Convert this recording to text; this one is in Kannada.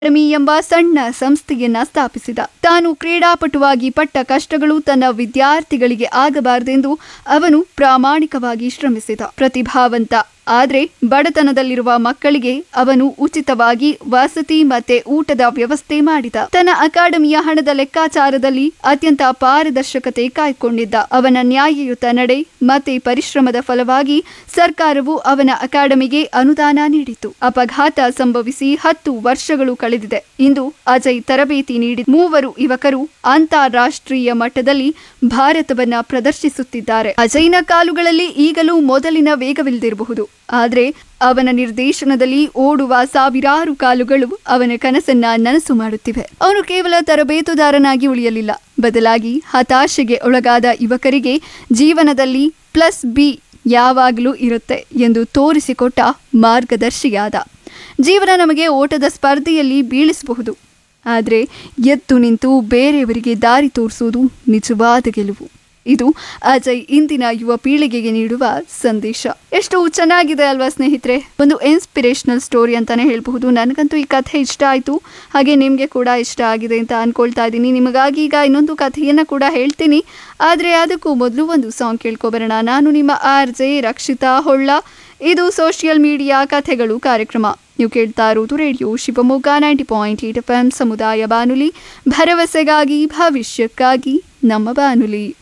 ಅಕಾಡೆಮಿ ಎಂಬ ಸಣ್ಣ ಸಂಸ್ಥೆಯನ್ನ ಸ್ಥಾಪಿಸಿದ ತಾನು ಕ್ರೀಡಾಪಟುವಾಗಿ ಪಟ್ಟ ಕಷ್ಟಗಳು ತನ್ನ ವಿದ್ಯಾರ್ಥಿಗಳಿಗೆ ಆಗಬಾರದೆಂದು ಅವನು ಪ್ರಾಮಾಣಿಕವಾಗಿ ಶ್ರಮಿಸಿದ ಪ್ರತಿಭಾವಂತ ಆದ್ರೆ ಬಡತನದಲ್ಲಿರುವ ಮಕ್ಕಳಿಗೆ ಅವನು ಉಚಿತವಾಗಿ ವಸತಿ ಮತ್ತೆ ಊಟದ ವ್ಯವಸ್ಥೆ ಮಾಡಿದ ತನ್ನ ಅಕಾಡೆಮಿಯ ಹಣದ ಲೆಕ್ಕಾಚಾರದಲ್ಲಿ ಅತ್ಯಂತ ಪಾರದರ್ಶಕತೆ ಕಾಯ್ಕೊಂಡಿದ್ದ ಅವನ ನ್ಯಾಯಯುತ ನಡೆ ಮತ್ತೆ ಪರಿಶ್ರಮದ ಫಲವಾಗಿ ಸರ್ಕಾರವು ಅವನ ಅಕಾಡೆಮಿಗೆ ಅನುದಾನ ನೀಡಿತು ಅಪಘಾತ ಸಂಭವಿಸಿ ಹತ್ತು ವರ್ಷಗಳು ಕಳೆದಿದೆ ಇಂದು ಅಜಯ್ ತರಬೇತಿ ನೀಡಿ ಮೂವರು ಯುವಕರು ಅಂತಾರಾಷ್ಟ್ರೀಯ ಮಟ್ಟದಲ್ಲಿ ಭಾರತವನ್ನ ಪ್ರದರ್ಶಿಸುತ್ತಿದ್ದಾರೆ ಅಜಯ್ನ ಕಾಲುಗಳಲ್ಲಿ ಈಗಲೂ ಮೊದಲಿನ ವೇಗವಿಲ್ಲದಿರಬಹುದು ಆದರೆ ಅವನ ನಿರ್ದೇಶನದಲ್ಲಿ ಓಡುವ ಸಾವಿರಾರು ಕಾಲುಗಳು ಅವನ ಕನಸನ್ನ ನನಸು ಮಾಡುತ್ತಿವೆ ಅವನು ಕೇವಲ ತರಬೇತುದಾರನಾಗಿ ಉಳಿಯಲಿಲ್ಲ ಬದಲಾಗಿ ಹತಾಶೆಗೆ ಒಳಗಾದ ಯುವಕರಿಗೆ ಜೀವನದಲ್ಲಿ ಪ್ಲಸ್ ಬಿ ಯಾವಾಗಲೂ ಇರುತ್ತೆ ಎಂದು ತೋರಿಸಿಕೊಟ್ಟ ಮಾರ್ಗದರ್ಶಿಯಾದ ಜೀವನ ನಮಗೆ ಓಟದ ಸ್ಪರ್ಧೆಯಲ್ಲಿ ಬೀಳಿಸಬಹುದು ಆದರೆ ಎದ್ದು ನಿಂತು ಬೇರೆಯವರಿಗೆ ದಾರಿ ತೋರಿಸುವುದು ನಿಜವಾದ ಗೆಲುವು ಇದು ಅಜಯ್ ಇಂದಿನ ಯುವ ಪೀಳಿಗೆಗೆ ನೀಡುವ ಸಂದೇಶ ಎಷ್ಟು ಚೆನ್ನಾಗಿದೆ ಅಲ್ವಾ ಸ್ನೇಹಿತರೆ ಒಂದು ಇನ್ಸ್ಪಿರೇಷನಲ್ ಸ್ಟೋರಿ ಅಂತಾನೆ ಹೇಳಬಹುದು ನನಗಂತೂ ಈ ಕಥೆ ಇಷ್ಟ ಆಯಿತು ಹಾಗೆ ನಿಮಗೆ ಕೂಡ ಇಷ್ಟ ಆಗಿದೆ ಅಂತ ಅನ್ಕೊಳ್ತಾ ಇದ್ದೀನಿ ನಿಮಗಾಗಿ ಈಗ ಇನ್ನೊಂದು ಕಥೆಯನ್ನು ಕೂಡ ಹೇಳ್ತೀನಿ ಆದರೆ ಅದಕ್ಕೂ ಮೊದಲು ಒಂದು ಸಾಂಗ್ ಕೇಳ್ಕೊಬರೋಣ ನಾನು ನಿಮ್ಮ ಆರ್ ಜೆ ರಕ್ಷಿತಾ ಹೊಳ್ಳ ಇದು ಸೋಷಿಯಲ್ ಮೀಡಿಯಾ ಕಥೆಗಳು ಕಾರ್ಯಕ್ರಮ ನೀವು ಕೇಳ್ತಾ ಇರೋದು radio Shivamogga ninety point eight F M ಸಮುದಾಯ ಬಾನುಲಿ ಭರವಸೆಗಾಗಿ ಭವಿಷ್ಯಕ್ಕಾಗಿ ನಮ್ಮ ಬಾನುಲಿ